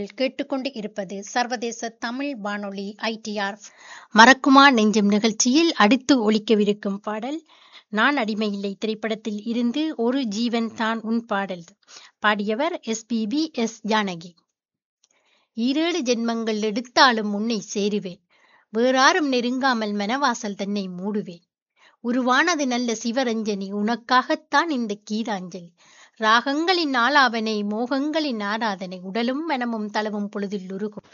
நீங்கள் கேட்டுக்கொண்டு இருப்பது சர்வதேச தமிழ் வானொலி ஐடிஆர் மறக்குமா நெஞ்சம் நிகழ்ச்சியில் அடுத்து ஒலிக்கவிருக்கும் பாடல் நான் அடிமையில்லை திரைப்படத்தில் இருந்து ஒரு ஜீவன் தான் உன் பாடல் பாடியவர் எஸ்பிபி எஸ் ஜானகி ஈரேழு ஜென்மங்கள் எடுத்தாலும் உன்னை சேருவேன் வேறாரும் நெருங்காமல் மனவாசல் தன்னை மூடுவேன் உருவானது நல்ல சிவரஞ்சனி உனக்காகத்தான் இந்த கீதாஞ்சலி ராகங்களின் ஆலாபனை மோகங்களின் ஆராதனை உடலும் மனமும் தளவும் பொழுதில் உருகும்